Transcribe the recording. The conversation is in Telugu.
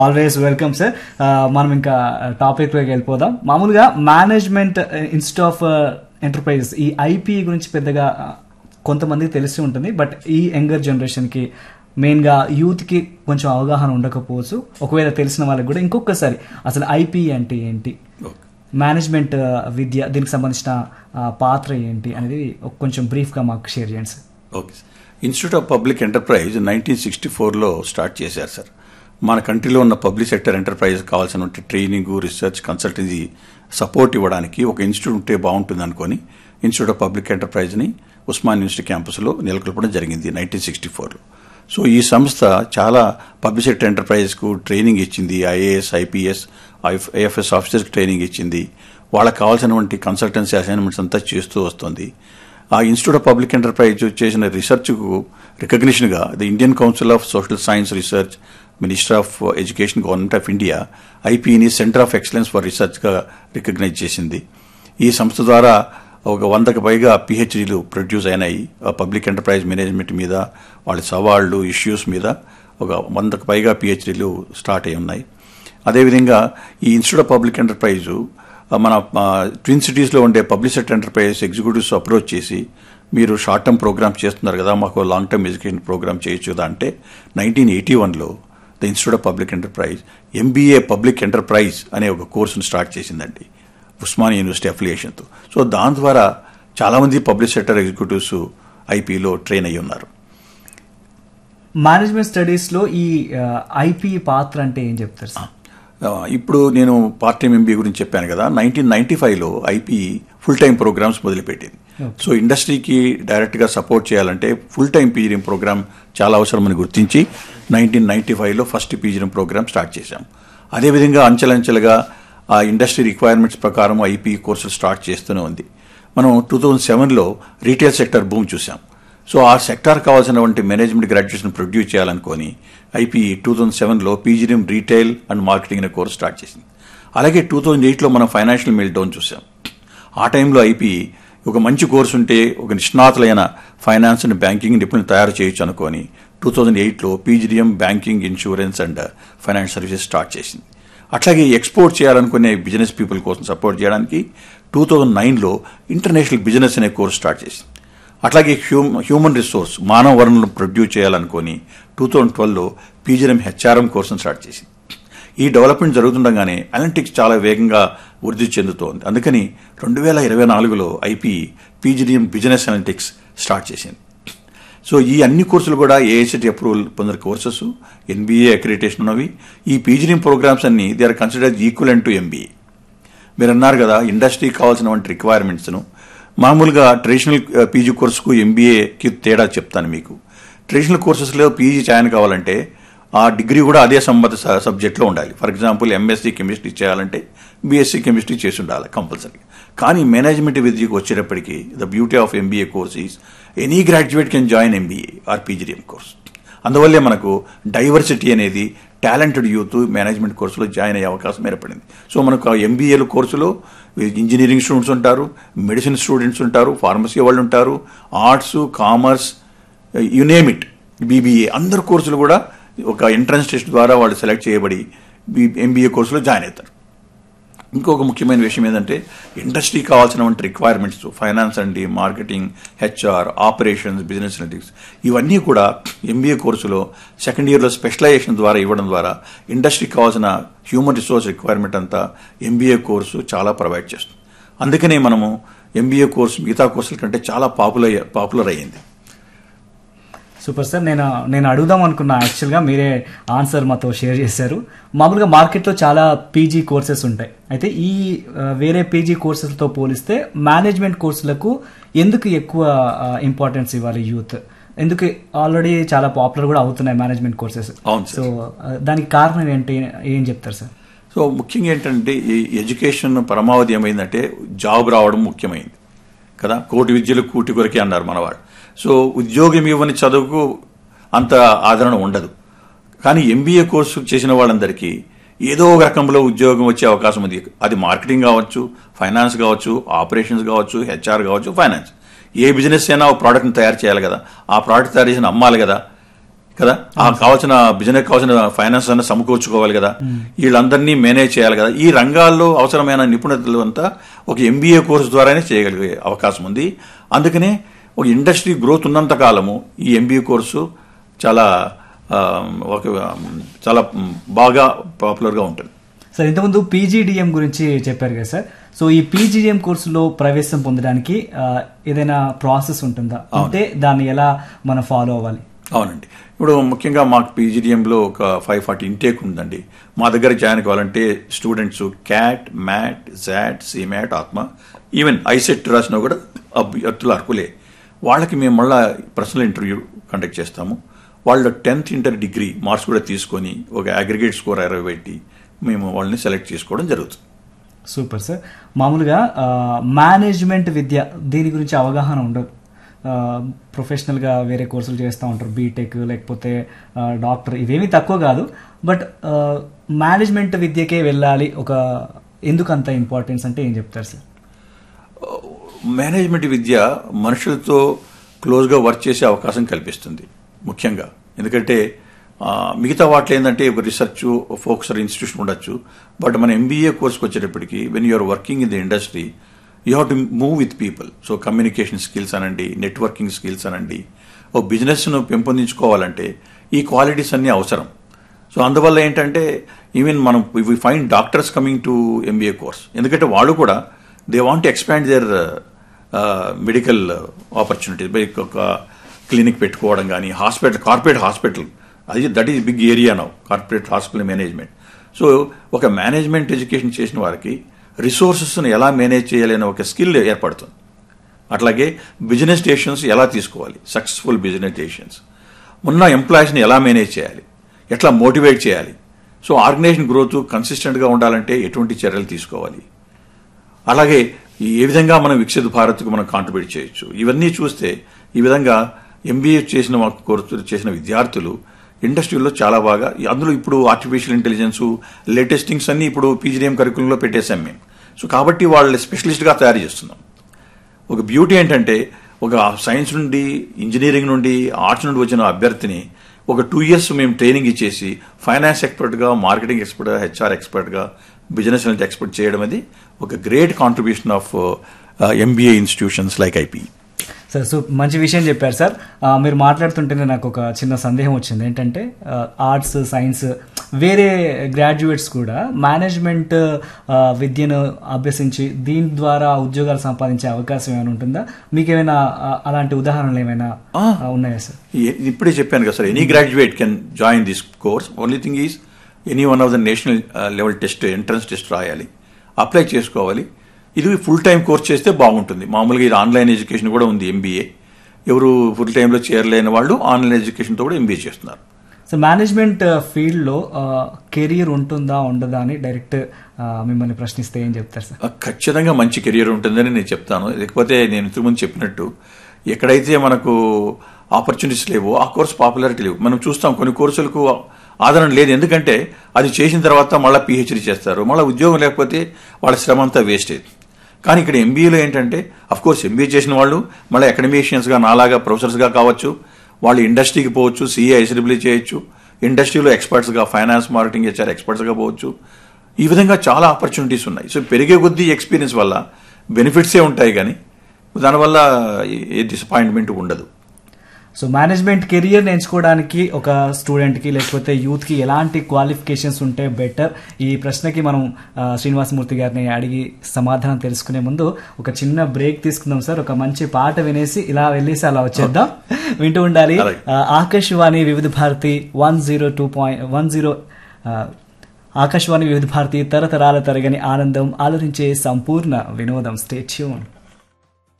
ఆల్వేస్ వెల్కమ్ సార్ మనం ఇంకా టాపిక్లోకి వెళ్ళిపోదాం మామూలుగా మేనేజ్మెంట్ ఇన్స్టిట్యూట్ ఆఫ్ ఎంటర్ప్రైజెస్ ఈ ఐపీ గురించి పెద్దగా uh, కొంతమందికి తెలిసి ఉంటుంది బట్ ఈ యంగర్ జనరేషన్కి మెయిన్గా యూత్కి కొంచెం అవగాహన ఉండకపోవచ్చు ఒకవేళ తెలిసిన వాళ్ళకి కూడా ఇంకొకసారి అసలు ఐపీ అంటే ఏంటి మేనేజ్మెంట్ విద్య దీనికి సంబంధించిన uh, పాత్ర ఏంటి అనేది ఒక కొంచెం బ్రీఫ్గా మాకు షేర్ చేయండి sir okay institute of public enterprise nineteen sixty ఫోర్లో స్టార్ట్ చేశారు సార్ మన కంట్రీలో ఉన్న పబ్లిక్ సెక్టర్ ఎంటర్ప్రైజ్ కావాల్సిన ట్రైనింగ్ రీసెర్చ్ కన్సల్టెన్సీ సపోర్ట్ ఇవ్వడానికి ఒక ఇన్స్టిట్యూట్ ఉంటే బాగుంటుంది అనుకొని ఇన్స్టిట్యూట్ ఆఫ్ పబ్లిక్ ఎంటర్ప్రైజ్ని ఉస్మాన్ యూనివర్సిటీ క్యాంపస్లో నెలకొల్పడం జరిగింది నైన్టీన్ సిక్స్టీ ఫోర్లో సో ఈ సంస్థ చాలా పబ్లిక్ సెక్టర్ ఎంటర్ప్రైజెస్కు ట్రైనింగ్ ఇచ్చింది ఐఏఎస్ ఐపీఎస్ ఐఎఫ్ఎస్ ఆఫీసర్కి ట్రైనింగ్ ఇచ్చింది వాళ్ళకి కావాల్సినటువంటి కన్సల్టెన్సీ అసైన్మెంట్స్ అంతా చేస్తూ వస్తుంది ఆ ఇన్స్టిట్యూట్ ఆఫ్ పబ్లిక్ ఎంటర్ప్రైజ్ చేసిన రీసెర్చ్కు రికగ్నిషన్గా the Indian council of social science research minister of education government of India ఐపీని సెంటర్ ఆఫ్ ఎక్సలెన్స్ ఫర్ రీసెర్చ్గా రికగ్నైజ్ చేసింది ఈ సంస్థ ద్వారా ఒక వందకు పైగా పిహెచ్డీలు ప్రొడ్యూస్ అయినాయి పబ్లిక్ ఎంటర్ప్రైజ్ మేనేజ్మెంట్ మీద వాళ్ళ సవాళ్లు ఇష్యూస్ మీద ఒక వందకు పైగా పిహెచ్డీలు స్టార్ట్ అయి ఉన్నాయి అదేవిధంగా ఈ ఇన్స్టిట్యూట్ ఆఫ్ పబ్లిక్ ఎంటర్ప్రైజ్ మన ట్విన్ సిటీస్లో ఉండే public sector enterprise executives approach చేసి మీరు షార్ట్ టర్మ్ ప్రోగ్రామ్ చేస్తున్నారు కదా మాకు లాంగ్ టర్మ్ ఎడ్యుకేషన్ ప్రోగ్రామ్ చేయొచ్చు కదా అంటే నైన్టీన్ ఎయిటీ వన్లో the institute of public enterprise MBA public enterprise అనే ఒక కోర్సును స్టార్ట్ చేసిందండి ఉస్మానియా యూనివర్సిటీ అఫిలియేషన్తో సో దాని ద్వారా చాలామంది పబ్లిక్ సెక్టర్ ఎగ్జిక్యూటివ్స్ ఐపీలో ట్రైన్ అయ్యి ఉన్నారు మేనేజ్మెంట్ స్టడీస్లో ఈ ఐపీ పాత్ర అంటే ఏం చెప్తారు సార్ ఇప్పుడు నేను పార్ట్ టైం ఎంబీఏ గురించి చెప్పాను కదా నైన్టీన్ నైన్టీ ఫైవ్లో ఐపీ ఫుల్ టైం ప్రోగ్రామ్స్ మొదలుపెట్టింది సో ఇండస్ట్రీకి డైరెక్ట్గా సపోర్ట్ చేయాలంటే ఫుల్ టైం పీజీఎం ప్రోగ్రామ్ చాలా అవసరమని గుర్తించి నైన్టీన్ నైన్టీ ఫైవ్లో ఫస్ట్ పీజీఎం ప్రోగ్రామ్ స్టార్ట్ చేశాం అదేవిధంగా అంచెలంచెలుగా ఆ ఇండస్ట్రీ రిక్వైర్మెంట్స్ ప్రకారం ఐపీ కోర్సులు స్టార్ట్ చేస్తూనే ఉంది మనం టూ థౌజండ్ సెవెన్లో రీటైల్ సెక్టర్ భూమి చూసాం సో ఆ సెక్టార్ కావాల్సినటువంటి మేనేజ్మెంట్ గ్రాడ్యుయేషన్ ప్రొడ్యూస్ చేయాలనుకొని ఐపీ టూ థౌజండ్ సెవెన్లో పీజీఎం రీటైల్ అండ్ మార్కెటింగ్ అనే కోర్స్ స్టార్ట్ చేసింది అలాగే టూ థౌజండ్ ఎయిట్లో మనం ఫైనాన్షియల్ మెల్ డౌన్ చూసాం ఆ టైంలో ఐపీ ఒక మంచి కోర్సు ఉంటే ఒక నిష్ణాతులైన ఫైనాన్స్ అండ్ బ్యాంకింగ్ నిపుణులు తయారు చేయొచ్చు అనుకొని టూ థౌజండ్ ఎయిట్లో PGDM banking insurance and finance services start చేసింది అట్లాగే ఎక్స్పోర్ట్ చేయాలనుకునే బిజినెస్ పీపుల్ కోసం సపోర్ట్ చేయడానికి టూ థౌజండ్ నైన్లో ఇంటర్నేషనల్ బిజినెస్ అనే కోర్స్ స్టార్ట్ చేసింది అట్లాగే హ్యూమన్ రిసోర్స్ మానవ వనరులను ప్రొడ్యూస్ చేయాలనుకొని టూ థౌజండ్ ట్వెల్వ్లో పీజీఎం హెచ్ఆర్ఎం కోర్సును స్టార్ట్ చేసింది ఈ డెవలప్మెంట్ జరుగుతుండగానే అనలిటిక్స్ చాలా వేగంగా వృద్ధి చెందుతోంది అందుకని రెండు వేల ఇరవై నాలుగులో IP PGDM business analytics start చేసింది సో ఈ అన్ని కోర్సులు కూడా ఏఐసిటి అప్రూవల్ పొందిన కోర్సెస్ ఎన్బీఏ అక్రిడిటేషన్ ఉన్నవి ఈ పీజీడిఎం ప్రోగ్రామ్స్ అన్ని they are considered equal to MBA మీరు అన్నారు కదా ఇండస్ట్రీకి కావాల్సినటువంటి రిక్వైర్మెంట్స్ను మామూలుగా ట్రెడిషనల్ పీజీ కోర్సుకు ఎంబీఏకి తేడా చెప్తాను మీకు ట్రెడిషనల్ కోర్సెస్లో పీజీ జాయిన్ కావాలంటే ఆ డిగ్రీ కూడా అదే సంబంధ సబ్జెక్ట్లో ఉండాలి ఫర్ ఎగ్జాంపుల్ ఎంఎస్సీ కెమిస్ట్రీ చేయాలంటే బీఎస్సీ కెమిస్ట్రీ చేసి ఉండాలి కంపల్సరీ కానీ మేనేజ్మెంట్ విద్యకు వచ్చేటప్పటికి the beauty of MBA course is any graduate can join MBA or PGDM course అందువల్లే మనకు డైవర్సిటీ అనేది టాలెంటెడ్ యూత్ మేనేజ్మెంట్ కోర్సులో జాయిన్ అయ్యే అవకాశం ఏర్పడింది సో మనకు ఆ ఎంబీఏలు కోర్సులో ఇంజనీరింగ్ స్టూడెంట్స్ ఉంటారు మెడిసిన్ స్టూడెంట్స్ ఉంటారు ఫార్మసీ వాళ్ళు ఉంటారు ఆర్ట్స్ కామర్స్ యునేమిట్ బీబీఏ అందరు కోర్సులు కూడా ఒక ఎంట్రన్స్ టెస్ట్ ద్వారా వాళ్ళు సెలెక్ట్ చేయబడి ఎంబీఏ కోర్సులో జాయిన్ అవుతారు ఇంకొక ముఖ్యమైన విషయం ఏంటంటే ఇండస్ట్రీ కావాల్సినటువంటి రిక్వైర్మెంట్స్ ఫైనాన్స్ అండి marketing HR operations business analytics ఇవన్నీ కూడా ఎంబీఏ కోర్సులో సెకండ్ ఇయర్లో స్పెషలైజేషన్ ద్వారా ఇవ్వడం ద్వారా ఇండస్ట్రీకి కావాల్సిన హ్యూమన్ రిసోర్స్ రిక్వైర్మెంట్ అంతా ఎంబీఏ కోర్సు చాలా ప్రొవైడ్ చేస్తుంది అందుకనే మనము ఎంబీఏ కోర్సు మిగతా కోర్సుల కంటే చాలా పాపులర్ పాపులర్ అయ్యింది సూపర్ సార్ నేను నేను అడుగుదాం అనుకున్నా యాక్చువల్గా మీరే ఆన్సర్ మాతో షేర్ చేశారు మామూలుగా మార్కెట్లో చాలా పీజీ కోర్సెస్ ఉంటాయి అయితే ఈ వేరే పీజీ కోర్సెస్తో పోలిస్తే మేనేజ్మెంట్ కోర్సులకు ఎందుకు ఎక్కువ ఇంపార్టెన్స్ ఇవ్వాలి యూత్ ఎందుకు ఆల్రెడీ చాలా పాపులర్ కూడా అవుతున్నాయి మేనేజ్మెంట్ కోర్సెస్ అవును సో దానికి కారణం ఏంటి ఏం చెప్తారు సార్ సో ముఖ్యంగా ఏంటంటే ఈ ఎడ్యుకేషన్ పరమావధి ఏమైందంటే జాబ్ రావడం ముఖ్యమైంది కదా కోటి విద్యలు కూటి కొరకే అన్నారు మనవాడు సో ఉద్యోగం ఇవ్వని చదువుకు అంత ఆదరణ ఉండదు కానీ ఎంబీఏ కోర్సు చేసిన వాళ్ళందరికీ ఏదో ఒక రకంలో ఉద్యోగం వచ్చే అవకాశం ఉంది అది మార్కెటింగ్ కావచ్చు ఫైనాన్స్ కావచ్చు ఆపరేషన్స్ కావచ్చు హెచ్ఆర్ కావచ్చు ఫైనాన్స్ ఏ బిజినెస్ అయినా ఒక ప్రోడక్ట్ని తయారు చేయాలి కదా ఆ ప్రోడక్ట్ తయారు చేసిన అమ్మాలి కదా కదా ఆ కావాల్సిన బిజినెస్ కావాల్సిన ఫైనాన్స్ అన్న సమకూర్చుకోవాలి కదా వీళ్ళందరినీ మేనేజ్ చేయాలి కదా ఈ రంగాల్లో అవసరమైన నిపుణతలు అంతా ఒక ఎంబీఏ కోర్సు ద్వారానే చేయగలిగే అవకాశం ఉంది అందుకనే ఒక ఇండస్ట్రీ గ్రోత్ ఉన్నంత కాలము ఈ ఎంబీఏ కోర్సు చాలా ఆ, ఒక చాలా బాగా పాపులర్గా ఉంటుంది సార్ ఇంతకుముందు పీజీడిఎం గురించి చెప్పారు కదా సార్ సో ఈ పీజీడిఎం కోర్సులో ప్రవేశం పొందడానికి ఆ, ఏదైనా ప్రాసెస్ ఉంటుందా ఉంటే దాన్ని ఎలా మనం ఫాలో అవ్వాలి అవునండి ఇప్పుడు ముఖ్యంగా మాకు పీజీడిఎంలో ఒక ఫైవ్ ఫార్టీ ఇంటేక్ ఉందండి మా దగ్గర జాయిన్ కావాలంటే students CAT MAT XAT CMAT ATMA even ICET రాసినా కూడా అభ్యర్థులు అర్హులే వాళ్ళకి మేము మళ్ళా పర్సనల్ ఇంటర్వ్యూ కండక్ట్ చేస్తాము వాళ్ళ టెన్త్ ఇంటర్ డిగ్రీ మార్క్స్ కూడా తీసుకొని ఒక అగ్రిగేట్ స్కోర్ అరవై పెట్టి మేము వాళ్ళని సెలెక్ట్ చేసుకోవడం జరుగుతుంది సూపర్ సార్ మామూలుగా ఆ, మేనేజ్మెంట్ విద్య దీని గురించి అవగాహన ఉండదు ఆ, ప్రొఫెషనల్గా వేరే కోర్సులు చేస్తూ ఉంటారు బీటెక్ లేకపోతే ఆ, డాక్టర్ ఇవేమీ తక్కువ కాదు బట్ ఆ, మేనేజ్మెంట్ విద్యకే వెళ్ళాలి ఒక ఎందుకు అంత ఇంపార్టెన్స్ అంటే ఏం చెప్తారు సార్ మేనేజ్మెంట్ విద్య మనుషులతో క్లోజ్గా వర్క్ చేసే అవకాశం కల్పిస్తుంది ముఖ్యంగా ఎందుకంటే ఆ, మిగతా వాటిలో ఏంటంటే ఒక రీసెర్చ్ ఫోకసర్ ఇన్స్టిట్యూషన్ ఉండొచ్చు బట్ మన ఎంబీఏ కోర్స్కి వచ్చేటప్పటికి when you are working in the industry you have to move with people so communication skills అనండి నెట్వర్కింగ్ స్కిల్స్ అనండి ఓ బిజినెస్ను పెంపొందించుకోవాలంటే ఈ క్వాలిటీస్ అన్నీ అవసరం సో అందువల్ల ఏంటంటే ఈవెన్ మనం we find doctors coming to MBA course ఎందుకంటే వాళ్ళు కూడా they want expand their medical opportunities by ఒక క్లినిక్ పెట్టుకోవడం కానీ హాస్పిటల్ కార్పొరేట్ హాస్పిటల్ అది that is big area now corporate hospital management so ఒక మేనేజ్మెంట్ ఎడ్యుకేషన్ చేసిన వారికి రిసోర్సెస్ను ఎలా మేనేజ్ చేయాలి అనే ఒక స్కిల్ ఏర్పడుతుంది అట్లాగే బిజినెస్ డెసిషన్స్ ఎలా తీసుకోవాలి సక్సెస్ఫుల్ బిజినెస్ డెసిషన్స్ ఉన్న ఎంప్లాయీస్ని ఎలా మేనేజ్ చేయాలి ఎట్లా మోటివేట్ చేయాలి సో ఆర్గనైజేషన్ గ్రోత్ కన్సిస్టెంట్గా ఉండాలంటే ఎటువంటి చర్యలు తీసుకోవాలి అలాగే ఈ- ఏ విధంగా మనం వికసిత భారత్కు మనం కాంట్రిబ్యూట్ చేయొచ్చు ఇవన్నీ చూస్తే ఈ విధంగా ఎంబీఏ చేసిన మా కోర్సు చేసిన విద్యార్థులు ఇండస్ట్రీలో చాలా బాగా అందులో ఇప్పుడు ఆర్టిఫిషియల్ ఇంటెలిజెన్స్ లేటెస్ట్ థింగ్స్ అన్ని ఇప్పుడు పీజీడీఎం కరికులంలో పెట్టేశాం మేము సో కాబట్టి వాళ్ళు స్పెషలిస్ట్గా తయారు చేస్తున్నాం ఒక బ్యూటీ ఏంటంటే ఒక సైన్స్ నుండి ఇంజనీరింగ్ నుండి ఆర్ట్స్ నుండి వచ్చిన అభ్యర్థిని ఒక టూ ఇయర్స్ మేము ట్రైనింగ్ ఇచ్చేసి ఫైనాన్స్ ఎక్స్పర్ట్గా మార్కెటింగ్ ఎక్స్పర్ట్గా హెచ్ఆర్ ఎక్స్పర్ట్గా బిజినెస్ అనేది ఎక్స్పర్ట్ చేయడం అది ఒక great contribution of MBA institutions like IP sir so మంచి విషయం చెప్పారు సార్ ఆ, మీరు మాట్లాడుతుంటేనే నాకు ఒక చిన్న సందేహం వచ్చింది ఏంటంటే ఆర్ట్స్ సైన్స్ వేరే గ్రాడ్యుయేట్స్ కూడా మేనేజ్మెంట్ ఆ, విద్యను అభ్యసించి దీని ద్వారా ఉద్యోగాలు సంపాదించే అవకాశం ఏమైనా ఉంటుందా మీకు ఏమైనా ఆ, అలాంటి ఉదాహరణలు ఏమైనా ఆ. ఆ, ఉన్నాయా సార్ ఈ- ఇప్పుడే చెప్పాను కదా sir any graduate can join this course only thing is any one of the national level test entrance test రాయాలి అప్లై చేసుకోవాలి ఇది ఫుల్ టైం కోర్స్ చేస్తే బాగుంటుంది మామూలుగా ఇది ఆన్లైన్ ఎడ్యుకేషన్ కూడా ఉంది ఎంబీఏ ఎవరు ఫుల్ టైంలో చేరలేని వాళ్ళు ఆన్లైన్ ఎడ్యుకేషన్తో కూడా ఎంబీఏ చేస్తున్నారు సో మేనేజ్మెంట్ ఫీల్డ్లో కెరీర్ ఉంటుందా ఉండదా అని డైరెక్ట్ ఆ, మిమ్మల్ని ప్రశ్నిస్తే ఏం చెప్తారు సార్ ఆ, ఖచ్చితంగా మంచి కెరియర్ ఉంటుందని నేను చెప్తాను లేకపోతే నేను ఇంతకుముందు చెప్పినట్టు ఎక్కడైతే మనకు ఆపర్చునిటీస్ లేవో ఆ కోర్స్ పాపులారిటీ లేవు మనం చూస్తాం కొన్ని కోర్సులకు ఆదరణ లేదు ఎందుకంటే అది చేసిన తర్వాత మళ్ళీ పిహెచ్డీ చేస్తారు మళ్ళీ ఉద్యోగం లేకపోతే వాళ్ళ శ్రమ అంతా వేస్ట్ అయింది కానీ ఇక్కడ ఎంబీఏలో ఏంటంటే అఫ్ కోర్స్ ఎంబీఏ చేసిన వాళ్ళు మళ్ళీ అకాడమిషియన్స్గా నాలాగా ప్రొఫెసర్స్గా కావచ్చు వాళ్ళు ఇండస్ట్రీకి పోవచ్చు సీఏ ఐసీడబ్ల్యూ చేయొచ్చు ఇండస్ట్రీలో ఎక్స్పర్ట్స్గా ఫైనాన్స్ మార్కెటింగ్ హెచ్ఆర్ ఎక్స్పర్ట్స్గా పోవచ్చు ఈ విధంగా చాలా ఆపర్చునిటీస్ ఉన్నాయి సో పెరిగే కొద్దీ ఎక్స్పీరియన్స్ వల్ల బెనిఫిట్సే ఉంటాయి కానీ దానివల్ల ఏ- ఏ డిసప్పాయింట్మెంట్ ఉండదు సో మేనేజ్మెంట్ కెరియర్ ఎంచుకోవడానికి ఒక స్టూడెంట్కి లేకపోతే యూత్కి ఎలాంటి క్వాలిఫికేషన్స్ ఉంటే బెటర్ ఈ ప్రశ్నకి మనం ఆ, శ్రీనివాసమూర్తి గారిని అడిగి సమాధానం తెలుసుకునే ముందు ఒక చిన్న బ్రేక్ తీసుకుందాం సార్ ఒక మంచి పాట వినేసి ఇలా వెళ్ళేసి అలా వచ్చేద్దాం వింటూ ఉండాలి అలాగే. ఆ, Akashvani Vividh Bharati one zero two point one zero Akashvani Vividh Bharati తరతరాల తరగని ఆనందం ఆలోచించే సంపూర్ణ వినోదం స్టేట్యూన్